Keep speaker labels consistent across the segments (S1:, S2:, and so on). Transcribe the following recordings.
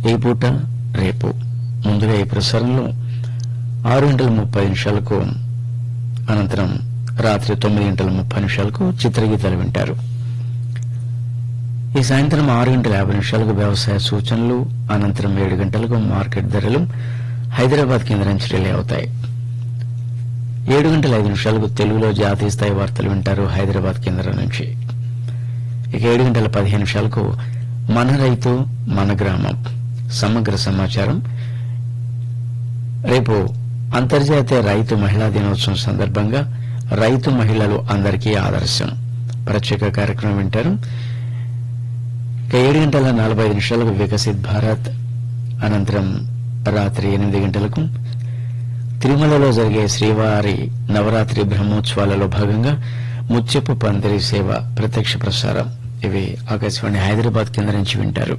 S1: ఈ పూట రేపు ముందుగా ఈ ప్రసారంలో ఆరు గంటల ముప్పై నిమిషాలకు అనంతరం రాత్రి తొమ్మిది గంటల ముప్పై నిమిషాలకు చిత్రగీతాలు వింటారు ఈ సాయంత్రం ఆరు గంటల యాభై నిమిషాలకు వ్యవసాయ సూచనలు అనంతరం ఏడు గంటలకు మార్కెట్ ధరలు హైదరాబాద్ కేంద్రం నుంచి రిలే అవుతాయి ఏడు గంటల ఐదు నిమిషాలకు తెలుగులో జాతీయ స్థాయి వార్తలు వింటారు హైదరాబాద్ కేంద్రం నుంచి ఇక ఏడు గంటల పదిహేను నిమిషాలకు మన రైతు మన గ్రామం సమగ్ర సమాచారం రేపు అంతర్జాతీయ రైతు మహిళా దినోత్సవం సందర్భంగా రైతు మహిళలు అందరికీ ఆదర్శం ప్రత్యేక కార్యక్రమం వింటారు ఇక ఏడు గంటల నలభై ఐదు నిమిషాలకు వికసిత్ భారత్ అనంతరం రాత్రి ఎనిమిది గంటలకు తిరుమలలో జరిగే శ్రీవారి నవరాత్రి బ్రహ్మోత్సవాలలో భాగంగా ముత్యపు పందిరి సేవ ప్రత్యక్ష ప్రసారం ఇవి ఆకాశవాణి హైదరాబాద్ కేంద్రం నుంచి వింటారు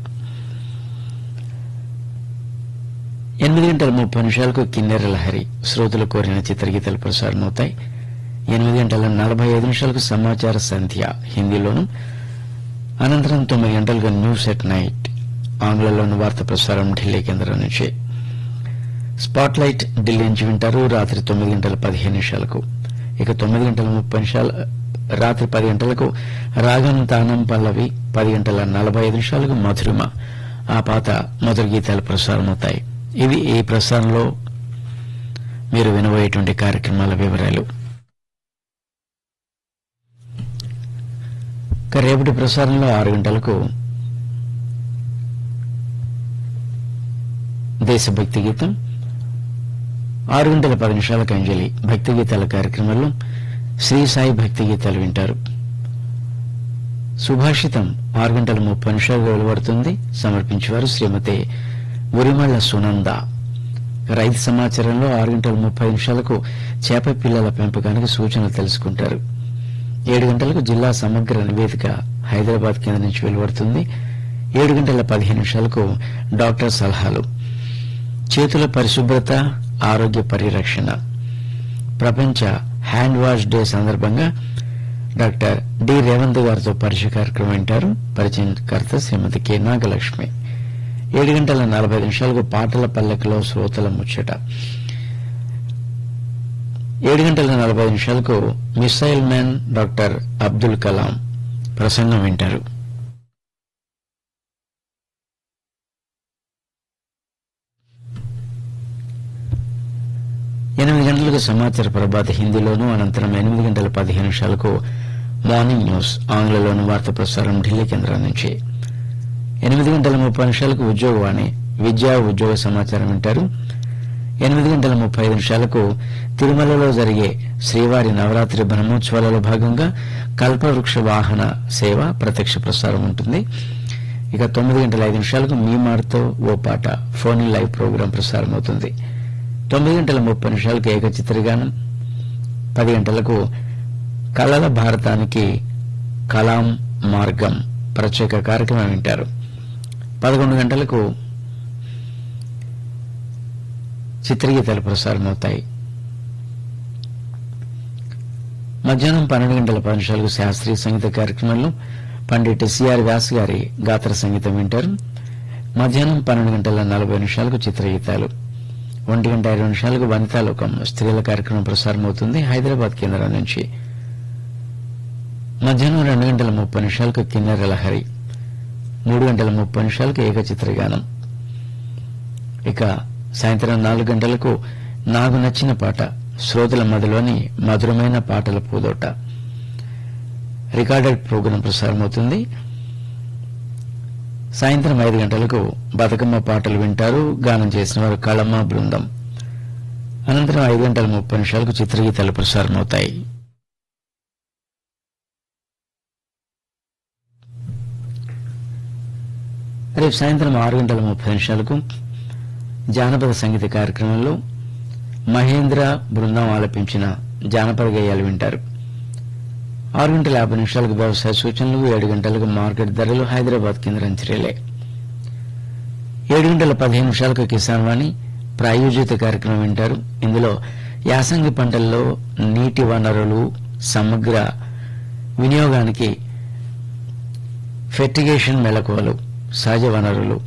S1: ఎనిమిది గంటల ముప్పై నిమిషాలకు కిన్నెర లహరి శ్రోతలు కోరిన చిత్రగీతాలు ప్రసారమవుతాయి ఎనిమిది గంటల నలభై ఐదు నిమిషాలకు సమాచార సంధ్య హిందీలోను అనంతరం తొమ్మిది గంటలకు న్యూస్ ఎట్ నైట్ ఆంగ్లంలోను వార్త ప్రసారం ఢిల్లీ కేంద్రం నుంచి స్పాట్ లైట్ ఢిల్లీ నుంచి వింటారు రాత్రి తొమ్మిది గంటల పదిహేను నిమిషాలకు ఇక తొమ్మిది గంటల ముప్పై నిమిషాలు రాత్రి పది గంటలకు రాగం తానం పల్లవి పది గంటల నలభై ఐదు నిమిషాలకు మధురిమ ఆ పాత మధుర గీతాలు ప్రసారమవుతాయి ఇవి ఈ ప్రసారంలో మీరు వినబోయేటువంటి కార్యక్రమాల వివరాలు ఇక రేపటి ప్రసారంలో ఆరు గంటలకు దేశభక్తి గీతం ఆరు గంటల పది నిమిషాలకు అంజలి భక్తి గీతాల కార్యక్రమంలో శ్రీ సాయి భక్తి గీతాలు వింటారు సుభాషితం ఆరు గంటల ముప్పై నిమిషాలుగా వెలువడుతుంది సమర్పించేవారు శ్రీమతి ఉరిమళ్ల సునంద రైతు సమాచారంలో ఆరు గంటల ముప్పై నిమిషాలకు చేప పిల్లల పెంపకానికి సూచనలు తెలుసుకుంటారు ఏడు గంటలకు జిల్లా సమగ్ర నివేదిక హైదరాబాద్ కేంద్రం నుంచి వెలువడుతుంది ఏడు గంటల పదిహేను నిమిషాలకు డాక్టర్ సలహాలు చేతుల పరిశుభ్రత ఆరోగ్య పరిరక్షణ ప్రపంచ హ్యాండ్ వాష్ డే సందర్భంగా డాక్టర్ డి రేవంత్ గారితో పరిచయ కార్యక్రమం వింటారు పరిచయకర్త శ్రీమతి కె నాగలక్ష్మి ఏడు గంటల నలభై నిమిషాలకు పాటల పల్లెకలో శ్రోతల ముచ్చట ఏడు గంటల నలభై నిమిషాలకు missile man doctor Abdul Kalam ప్రసంగం వింటారు ఎనిమిది గంటలకు సమాచార ప్రభాత హిందీలోను అనంతరం ఎనిమిది గంటల పదిహేను నిమిషాలకు మార్నింగ్ న్యూస్ ఆంగ్లంలోను వార్త ప్రసారం ఢిల్లీ కేంద్రం నుంచి ఎనిమిది గంటల ముప్పై నిమిషాలకు ఉద్యోగవాణి విద్యా ఉద్యోగ సమాచారం వింటారు ఎనిమిది గంటల ముప్పై ఐదు నిమిషాలకు తిరుమలలో జరిగే శ్రీవారి నవరాత్రి బ్రహ్మోత్సవాలలో భాగంగా కల్పవృక్ష వాహన సేవ ప్రత్యక్ష ప్రసారం ఉంటుంది ఇక తొమ్మిది గంటల ఐదు నిమిషాలకు మీ మాటతో ఓ పాట ఫోన్ ఇన్ లైవ్ ప్రోగ్రాం ప్రసారం అవుతుంది తొమ్మిది గంటల ముప్పై నిమిషాలకు ఏకచిత్రగానం పది గంటలకు కళల భారతానికి కలాం మార్గం ప్రత్యేక కార్యక్రమం వింటారు పదకొండు గంటలకు చిత్రగీతాలు ప్రసారమవుతాయి మధ్యాహ్నం పన్నెండు గంటల పది నిమిషాలకు శాస్త్రీయ సంగీత కార్యక్రమంలో పండిట్ సిఆర్ వ్యాస్ గారి గాత్ర సంగీతం వింటారు మధ్యాహ్నం పన్నెండు గంటల నలభై నిమిషాలకు చిత్రగీతాలు ఒంటి గంట ఇరవై నిమిషాలకు వనితాలోకం స్త్రీల కార్యక్రమం ప్రసారం అవుతుంది హైదరాబాద్ కేంద్రం నుంచి మధ్యాహ్నం రెండు గంటల ముప్పై నిమిషాలకు కిన్నెర లహరి మూడు గంటల ముప్పై నిమిషాలకు ఏకచిత్రగానం ఇక సాయంత్రం నాలుగు గంటలకు నాకు నచ్చిన పాట శ్రోతల మదిలోని మధురమైన పాటల పూదోట రికార్డెడ్ ప్రోగ్రాం ప్రసారమవుతుంది సాయంత్రం ఐదు గంటలకు బతుకమ్మ పాటలు వింటారు గానం చేసిన వారు కళమ్మ బృందం అనంతరం ఐదు గంటల ముప్పై నిమిషాలకు చిత్రగీతాలు ప్రసారమవుతాయి రేపు సాయంత్రం ఆరు గంటల ముప్పై నిమిషాలకు జానపద సంగీత కార్యక్రమంలో మహేంద్ర బృందం ఆలపించిన జానపద గేయాలు వింటారు ఆరు గంటల యాభై నిమిషాలకు వ్యవసాయ సూచనలు ఏడు గంటలకు మార్కెట్ ధరలు హైదరాబాద్ కేంద్రం రేలే ఏడు గంటల పదిహేను నిమిషాలకు కిసాన్ వాణి ప్రాయోజిత కార్యక్రమం వింటారు ఇందులో యాసంగి పంటల్లో నీటి వనరులు సమగ్ర వినియోగానికి ఫెర్టిగేషన్ మెలకువలు సహజ వనరులు